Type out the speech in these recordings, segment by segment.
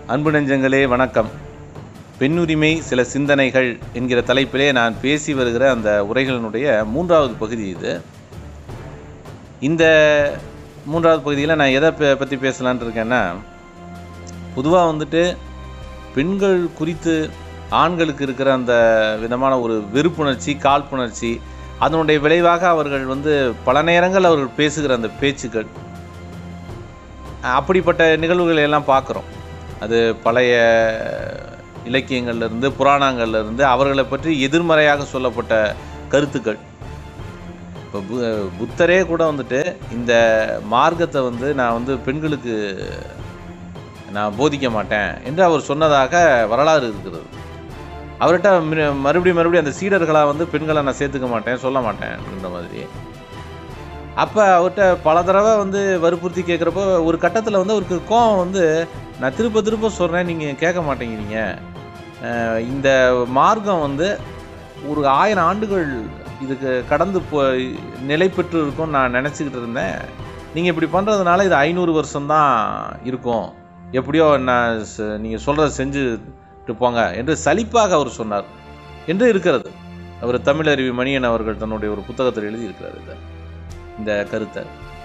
அன்பு நெஞ்சங்களே வணக்கம் பெண்ணுரிமை சில சிந்தனைகள் என்கிற தலைப்பிலே நான் பேசி வருகிற அந்த உரைகளினுடைய மூன்றாவது பகுதி இது இந்த மூன்றாவது பகுதியில் நான் எதை ப- பற்றி பேசலான்னு இருக்கேன்னா பொதுவாக வந்துட்டு பெண்கள் குறித்து ஆண்களுக்கு இருக்கிற அந்த விதமான ஒரு வெறுப்புணர்ச்சி காழ்ப்புணர்ச்சி அதனுடைய விளைவாக அவர்கள் வந்து பல நேரங்கள் அவர்கள் பேசுகிற அந்த பேச்சுக்கள் அப்படிப்பட்ட நிகழ்வுகளை எல்லாம் பார்க்குறோம் அது பழைய இலக்கியங்கள்ல இருந்து புராணங்கள்ல இருந்து அவர்களை பற்றி எதிர்மறையாக சொல்லப்பட்ட கருத்துக்கள் இப்போ பு புத்தரே கூட வந்துட்டு இந்த மார்க்கத்தை வந்து நான் வந்து பெண்களுக்கு நான் போதிக்க மாட்டேன் என்று அவர் சொன்னதாக வரலாறு இருக்கிறது அவர்கிட்ட மறு- மறுபடியும் மறுபடியும் அந்த சீடர்களாக வந்து பெண்களை நான் சேர்த்துக்க மாட்டேன் சொல்ல மாட்டேன் அப்படின்ற மாதிரி அப்போ அவர்கிட்ட பல தடவை வந்து வற்புறுத்தி கேட்குறப்போ ஒரு கட்டத்தில் வந்து அவருக்கு கோவம் வந்து நான் திருப்ப திருப்ப சொல்கிறேன் நீங்கள் கேட்க மாட்டேங்கிறீங்க அஹ் இந்த மார்க்கம் வந்து ஒரு ஆயிரம் ஆண்டுகள் இதுக்கு கடந்து போ நிலை பெற்று இருக்கும்னு நான் நினச்சிக்கிட்டு இருந்தேன் நீங்கள் இப்படி பண்ணுறதுனால இது ஐநூறு வருஷம்தான் இருக்கும் எப்படியோ நான் நீங்கள் சொல்கிறத செஞ்சுட்டு போங்க என்று சலிப்பாக அவர் சொன்னார் என்று இருக்கிறது அவர் தமிழருவி மணியன் அவர்கள் தன்னுடைய ஒரு புத்தகத்தில் எழுதியிருக்கிறார் இதை இந்த கருத்தை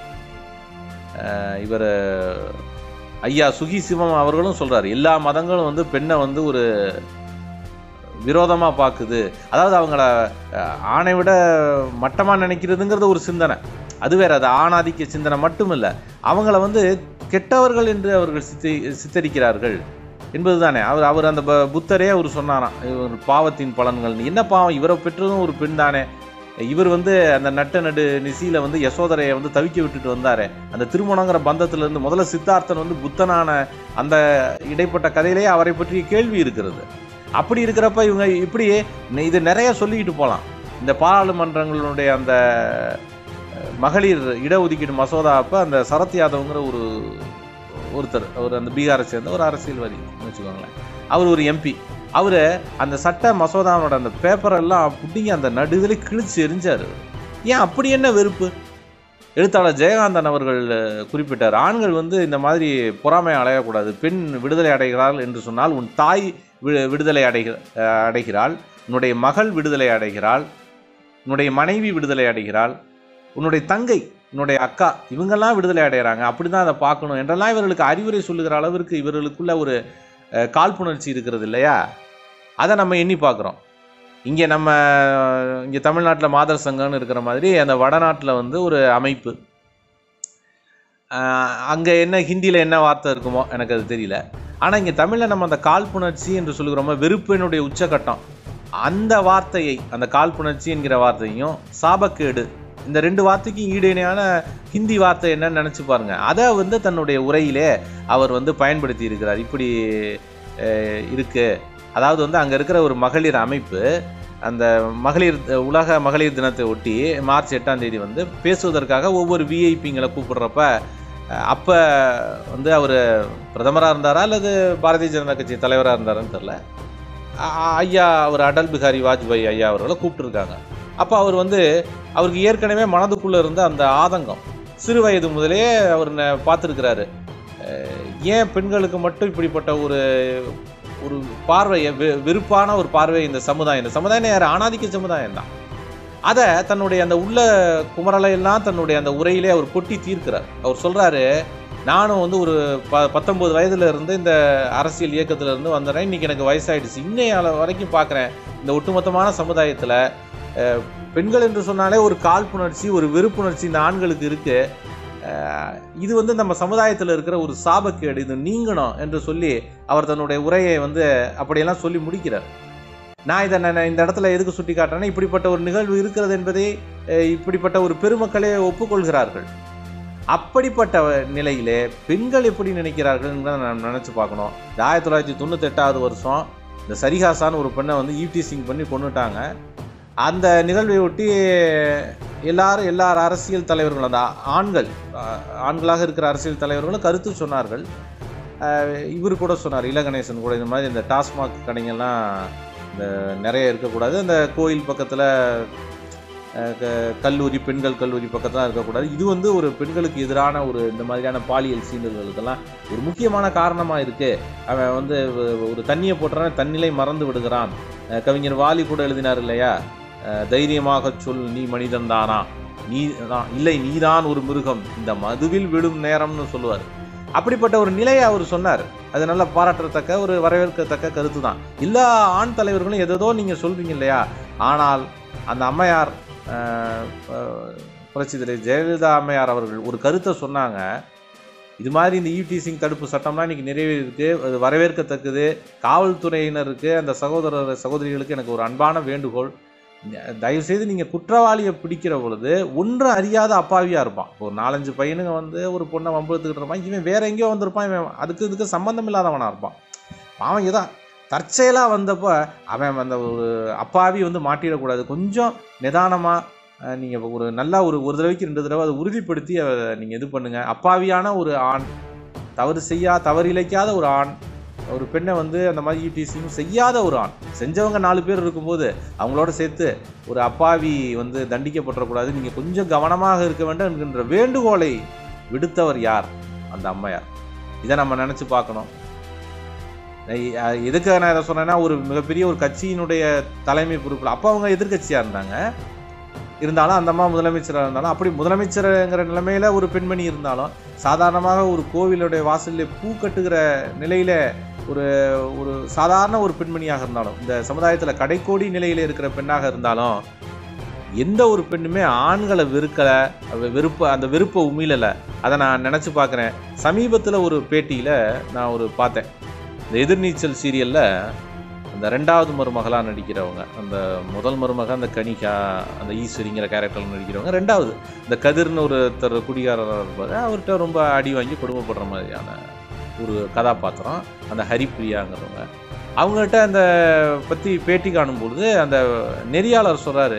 இவர் ஐயா சுகி சிவம் அவர்களும் சொல்றாரு எல்லா மதங்களும் வந்து பெண்ணை வந்து ஒரு விரோதமா பார்க்குது அதாவது அவங்கள அஹ், ஆணை விட மட்டமா நினைக்கிறதுங்கிறது ஒரு சிந்தனை அது வேற அது ஆணாதிக்க சிந்தனை மட்டும் இல்ல அவங்கள வந்து கெட்டவர்கள் என்று அவர்கள் சித்தி சித்தரிக்கிறார்கள் என்பதுதானே அவர் அவர் அந்த ப- புத்தரே அவர் சொன்னாராம் இவர் பாவத்தின் பலன்கள் என்ன பாவம் இவரை பெற்றதும் ஒரு பெண் தானே இவர் வந்து அந்த நட்ட நடு நிசியில வந்து யசோதரையை வந்து தவிக்க விட்டுட்டு வந்தாரு அந்த திருமணங்கிற பந்தத்துல இருந்து முதல்ல சித்தார்த்தன் வந்து புத்தனான அந்த இடைப்பட்ட கதையிலேயே அவரை பற்றிய கேள்வி இருக்கிறது அப்படி இருக்கிறப்ப இவங்க இப்படி ந- இது நிறைய சொல்லிக்கிட்டு போகலாம் இந்த பாராளுமன்றங்களுடைய அந்த அஹ், மகளிர் இடஒதுக்கீடு மசோதா அப்போ அந்த சரத் யாதவ்ங்கிற ஒரு ஒருத்தர் அவர் அந்த பீகாரை சேர்ந்த ஒரு அரசியல்வாதி வச்சுக்கோங்களேன் அவர் ஒரு எம்பி அவர் அந்த சட்ட மசோதாவோட அந்த பேப்பர் எல்லாம் புட்டிங்க அந்த நடுவில் கிழிச்சு எரிஞ்சார் ஏன் அப்படி என்ன வெறுப்பு எழுத்தாளர் ஜெயகாந்தன் அவர்கள் அஹ், குறிப்பிட்டார் ஆண்கள் வந்து இந்த மாதிரி பொறாமை அடையக்கூடாது பெண் விடுதலை அடைகிறாள் என்று சொன்னால் உன் தாய் வி- விடுதலை அடைகிற அஹ், அடைகிறாள் உன்னுடைய மகள் விடுதலை அடைகிறாள் உன்னுடைய மனைவி விடுதலை அடைகிறாள் உன்னுடைய தங்கை உன்னுடைய அக்கா இவங்கெல்லாம் விடுதலை அடைகிறாங்க அப்படி தான் அதை பார்க்கணும் என்றெல்லாம் இவர்களுக்கு அறிவுரை சொல்லுகிற அளவிற்கு இவர்களுக்குள்ள ஒரு அஹ், காழ்ப்புணர்ச்சி இருக்கிறது இல்லையா அதை நம்ம எண்ணி பார்க்குறோம் இங்கே நம்ம இங்கே தமிழ்நாட்டில் மாதர் சங்கம்னு இருக்கிற மாதிரி அந்த வடநாட்டில் வந்து ஒரு அமைப்பு அங்கே என்ன ஹிந்தியில் என்ன வார்த்தை இருக்குமோ எனக்கு அது தெரியல ஆனால் இங்கே தமிழில் நம்ம அந்த காழ்ப்புணர்ச்சி என்று சொல்லுகிறோமோ வெறுப்பினுடைய உச்சகட்டம் அந்த வார்த்தையை அந்த காழ்ப்புணர்ச்சி என்கிற வார்த்தையும் சாபக்கேடு இந்த ரெண்டு வார்த்தைக்கும் ஈடு இணையான ஹிந்தி வார்த்தை என்னன்னு நினச்சி பாருங்க அதை வந்து தன்னுடைய உரையிலே அவர் வந்து பயன்படுத்தி இருக்கிறார் இப்படி அஹ், இருக்கு அதாவது வந்து அங்கே இருக்கிற ஒரு மகளிர் அமைப்பு அந்த மகளிர் உலக மகளிர் தினத்தை ஒட்டி மார்ச் எட்டாம் தேதி வந்து பேசுவதற்காக ஒவ்வொரு விஐபிங்களை கூப்பிடுறப்ப அஹ், அப்ப வந்து அவர் பிரதமராக இருந்தாரா அல்லது பாரதிய ஜனதா கட்சி தலைவராக இருந்தாரான்னு தெரில ஐயா அவர் அடல் பிகாரி வாஜ்பாய் ஐயா அவர்களை கூப்பிட்டுருக்காங்க அப்போ அவர் வந்து அவருக்கு ஏற்கனவே மனதுக்குள்ளே இருந்த அந்த ஆதங்கம் சிறு வயது முதலே அவர் ந- பார்த்திருக்கிறாரு அஹ், ஏன் பெண்களுக்கு மட்டும் இப்படிப்பட்ட ஒரு ஒரு பார்வையை வெ- வெறுப்பான ஒரு பார்வை இந்த சமுதாயம் இந்த சமுதாயம் யார் ஆணாதிக்க சமுதாயம் தான் அதை தன்னுடைய அந்த உள்ள குமரலை எல்லாம் தன்னுடைய அந்த உரையிலே அவர் கொட்டி தீர்க்கிறார் அவர் சொல்றாரு நானும் வந்து ஒரு ப பத்தொன்பது வயதுல இருந்து இந்த அரசியல் இயக்கத்துல இருந்து வந்தேன் இன்னைக்கு எனக்கு வயசாயிடுச்சு இன்னைய அளவு வரைக்கும் பார்க்குறேன் இந்த ஒட்டுமொத்தமான சமுதாயத்துல அஹ், பெண்கள் என்று சொன்னாலே ஒரு காழ்ப்புணர்ச்சி ஒரு வெறுப்புணர்ச்சி இந்த ஆண்களுக்கு இருக்கு அஹ், இது வந்து நம்ம சமுதாயத்தில் இருக்கிற ஒரு சாபக்கேடு இது நீங்கணும் என்று சொல்லி அவர் தன்னுடைய உரையை வந்து அப்படியெல்லாம் சொல்லி முடிக்கிறார் நான் இதை நான் இந்த இடத்துல எதுக்கு சுட்டி காட்டுறேன்னா இப்படிப்பட்ட ஒரு நிகழ்வு இருக்கிறது என்பதை அஹ், இப்படிப்பட்ட ஒரு பெருமக்களே ஒப்புக்கொள்கிறார்கள் அப்படிப்பட்ட நிலையிலே பெண்கள் எப்படி நினைக்கிறார்கள் நாம் நினச்சி பார்க்கணும் இந்த ஆயிரத்தி தொள்ளாயிரத்தி தொண்ணூத்தெட்டாவது வருஷம் இந்த சரிகாசான்னு ஒரு பெண்ணை வந்து ஈவ்டீசிங் பண்ணி கொண்டுட்டாங்க அந்த நிகழ்வை ஒட்டி எல்லாரும் எல்லார் அரசியல் தலைவர்களும் அந்த ஆண்கள் ஆ- ஆண்களாக இருக்கிற அரசியல் தலைவர்களும் கருத்து சொன்னார்கள் அஹ் இவர் கூட சொன்னார் இளகணேசன் கூட இந்த மாதிரி இந்த டாஸ்மாக் கடைங்கெல்லாம் இந்த நிறைய இருக்கக்கூடாது அந்த கோயில் பக்கத்தில் அஹ், க- கல்லூரி பெண்கள் கல்லூரி பக்கத்தில் இருக்கக்கூடாது இது வந்து ஒரு பெண்களுக்கு எதிரான ஒரு இந்த மாதிரியான பாலியல் சீண்டல்களுக்கெல்லாம் ஒரு முக்கியமான காரணமாக இருக்கு அவன் வந்து ஒ- ஒரு தண்ணியை போட்டுறான் தன்னிலை மறந்து விடுகிறான் அஹ், கவிஞர் வாலி கூட எழுதினார் இல்லையா அஹ், தைரியமாக சொல் நீ மனிதன் தானா நீ தான் இல்லை நீதான் ஒரு மிருகம் இந்த மதுவில் விழும் நேரம்னு சொல்லுவார் அப்படிப்பட்ட ஒரு நிலையை அவர் சொன்னார் அது நல்ல பாராட்டத்தக்க ஒரு வரவேற்கத்தக்க கருத்து தான் எல்லா ஆண் தலைவர்களும் எதோ நீங்கள் சொல்றீங்க இல்லையா ஆனால் அந்த அம்மையார் அஹ், அஹ், புரட்சி தலைவர் ஜெயலலிதா அம்மையார் அவர்கள் ஒரு கருத்தை சொன்னாங்க இது மாதிரி இந்த ஈவ்டீசிங் தடுப்பு சட்டம்லாம் இன்னைக்கு நிறைவேறிருக்கு அது வரவேற்கத்தக்கது காவல்துறையினருக்கு அந்த சகோதரர் சகோதரிகளுக்கு எனக்கு ஒரு அன்பான வேண்டுகோள் தயவுசெய்து நீங்கள் குற்றவாளியை பிடிக்கிற பொழுது ஒன்றும் அறியாத அப்பாவியாக இருப்பான் இப்போ ஒரு நாலஞ்சு பையனுங்க வந்து ஒரு பொண்ணை வம்பெடுத்துக்கிட்டு இருப்பான் இவன் வேற எங்கேயோ வந்திருப்பான் இவன் அதுக்கு இதுக்கு சம்மந்தம் இல்லாதவனாக இருப்பான் அவன் ஏதோ தற்செயலாக வந்தப்போ அவன் அந்த ஒரு அப்பாவி வந்து மாட்டிடக்கூடாது கொஞ்சம் நிதானமாக நீங்கள் ஒரு நல்லா ஒரு ஒரு தடவைக்கு ரெண்டு தடவை அதை உறுதிப்படுத்தி நீங்கள் இது பண்ணுங்கள் அப்பாவியான ஒரு ஆண் தவறு செய்யா தவறு இழைக்காத ஒரு ஆண் ஒரு பெண்ணை வந்து அந்த மாதிரி ஈடிசியும் செய்யாத ஒரு ஆண் செஞ்சவங்க நாலு பேர் இருக்கும்போது அவங்களோட சேர்த்து ஒரு அப்பாவி வந்து தண்டிக்கப்பட்டுறக்கூடாது நீங்கள் கொஞ்சம் கவனமாக இருக்க வேண்டும் என்கின்ற வேண்டுகோளை விடுத்தவர் யார் அந்த அம்மையார் இதை நம்ம நினச்சி பார்க்கணும் ஐ- அஹ் எதுக்காக நான் இதை சொன்னேன்னா ஒரு மிகப்பெரிய ஒரு கட்சியினுடைய தலைமை பொறுப்பில் அப்போ அவங்க எதிர்க்கட்சியாக இருந்தாங்க இருந்தாலும் அந்த அம்மா முதலமைச்சராக இருந்தாலும் அப்படி முதலமைச்சருங்கிற நிலைமையில ஒரு பெண்மணி இருந்தாலும் சாதாரணமாக ஒரு கோவிலுடைய வாசலில் பூ கட்டுகிற நிலையில ஒரு ஒரு சாதாரண ஒரு பெண்மணியாக இருந்தாலும் இந்த சமுதாயத்தில் கடைக்கோடி நிலையில இருக்கிற பெண்ணாக இருந்தாலும் எந்த ஒரு பெண்ணுமே ஆண்களை வெறுக்கல அவ வெறுப்ப அந்த வெறுப்பை உமிழலை அதை நான் நினச்சி பார்க்குறேன் சமீபத்தில் ஒரு பேட்டியில் நான் ஒரு பார்த்தேன் இந்த எதிர்நீச்சல் சீரியலில் அந்த ரெண்டாவது மருமகளாக நடிக்கிறவங்க அந்த முதல் மருமக அந்த கனிகா அந்த ஈஸ்வரிங்கிற கேரக்டரில் நடிக்கிறவங்க ரெண்டாவது இந்த கதிர்னு ஒருத்தர் குடிகாரராக இருப்பார் அவர்கிட்ட ரொம்ப அடி வாங்கி கொடுமைப்படுற மாதிரியான ஒரு கதாபாத்திரம் அந்த ஹரிப்பிரியாங்கிறவங்க அவங்ககிட்ட அந்த பற்றி பேட்டி காணும்பொழுது அந்த நெறியாளர் சொல்கிறாரு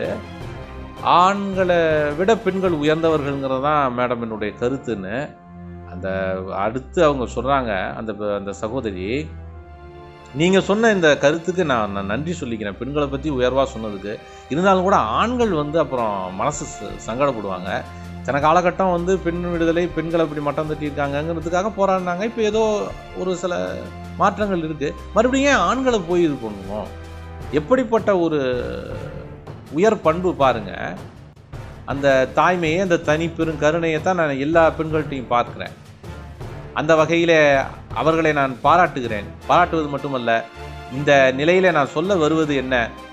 ஆண்களை விட பெண்கள் உயர்ந்தவர்கள்ங்கிறது தான் மேடம் என்னுடைய கருத்துன்னு அந்த அடுத்து அவங்க சொல்கிறாங்க அந்த அந்த சகோதரி நீங்கள் சொன்ன இந்த கருத்துக்கு நான் நான் நன்றி சொல்லிக்கிறேன் பெண்களை பற்றி உயர்வாக சொன்னதுக்கு இருந்தாலும் கூட ஆண்கள் வந்து அப்புறம் மனசு ச- சங்கடப்படுவாங்க சில காலகட்டம் வந்து பெண் விடுதலை பெண்களை இப்படி மட்டம் தட்டியிருக்காங்கங்கிறதுக்காக போராடினாங்க இப்போ ஏதோ ஒரு சில மாற்றங்கள் இருக்குது மறுபடியும் ஏன் ஆண்களை போய் இது பண்ணுவோம் எப்படிப்பட்ட ஒரு உயர் பண்பு பாருங்க அந்த தாய்மையை அந்த தனி பெரும் கருணையை தான் நான் எல்லா பெண்கள்கிட்டையும் பார்க்கிறேன் அந்த வகையில் அவர்களை நான் பாராட்டுகிறேன் பாராட்டுவது மட்டுமல்ல இந்த நிலையில நான் சொல்ல வருவது என்ன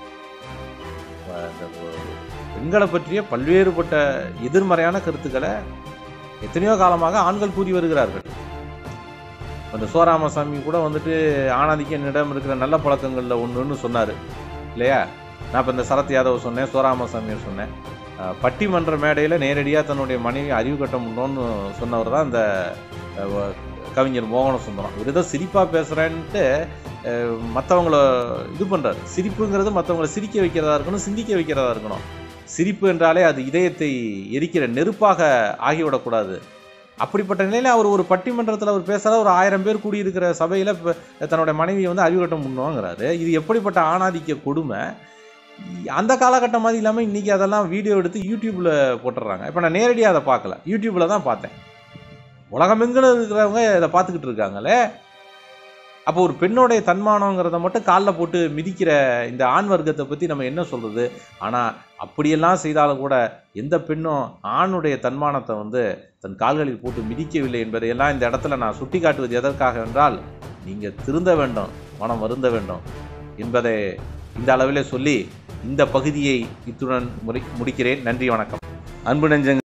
அஹ் இந்த பெண்களை பற்றிய பல்வேறுபட்ட எதிர்மறையான கருத்துக்களை எத்தனையோ காலமாக ஆண்கள் கூறி வருகிறார்கள் அந்த சோராமசாமி கூட வந்துட்டு ஆனாதிக்கு என்னிடம் இருக்கிற நல்ல பழக்கங்களில் ஒன்றுன்னு சொன்னார் இல்லையா நான் இப்போ இந்த சரத் யாதவ் சொன்னேன் சோராமசாமியை சொன்னேன் அஹ் பட்டிமன்ற மேடையில் நேரடியாக தன்னுடைய மனைவி அறிவு கட்ட முடியும்னு சொன்னவர் தான் அந்த அஹ், வ- கவிஞர் மோகன சுந்தரம் இவர் ஏதோ சிரிப்பாக பேசுகிறேன்ட்டு மற்றவங்கள இது பண்ணுறாரு சிரிப்புங்கிறது மற்றவங்கள சிரிக்க வைக்கிறதா இருக்கணும் சிந்திக்க வைக்கிறதா இருக்கணும் சிரிப்பு என்றாலே அது இதயத்தை எரிக்கிற நெருப்பாக ஆகிவிடக்கூடாது அப்படிப்பட்ட நிலையில் அவர் ஒரு பட்டிமன்றத்தில் அவர் பேசுகிற ஒரு ஆயிரம் பேர் கூடியிருக்கிற சபையில் தன்னுடைய மனைவியை வந்து அறிவுகட்டம் பண்ணுவாங்கிறாரு இது எப்படிப்பட்ட ஆணாதிக்க கொடுமை அந்த காலகட்டம் மாதிரி இல்லாமல் இன்றைக்கி அதெல்லாம் வீடியோ எடுத்து யூடியூப்பில் போட்டுடுறாங்க இப்போ நான் நேரடியாக அதை பார்க்கல யூடியூப்பில் தான் பார்த்தேன் உலகமெங்கிலும் இருக்கிறவங்க இதை பார்த்துக்கிட்டு இருக்காங்களே அப்போ ஒரு பெண்ணோடைய தன்மானங்கிறத மட்டும் காலில் போட்டு மிதிக்கிற இந்த ஆண் வர்க்கத்தை பற்றி நம்ம என்ன சொல்கிறது ஆனால் அப்படியெல்லாம் செய்தாலும் கூட எந்த பெண்ணும் ஆணுடைய தன்மானத்தை வந்து தன் கால்களில் போட்டு மிதிக்கவில்லை என்பதையெல்லாம் இந்த இடத்துல நான் சுட்டி காட்டுவது எதற்காக என்றால் நீங்கள் திருந்த வேண்டும் மனம் வருந்த வேண்டும் என்பதை இந்த அளவிலே சொல்லி இந்த பகுதியை இத்துடன் முடி முடிக்கிறேன் நன்றி வணக்கம் அன்பு நெஞ்சங்கள்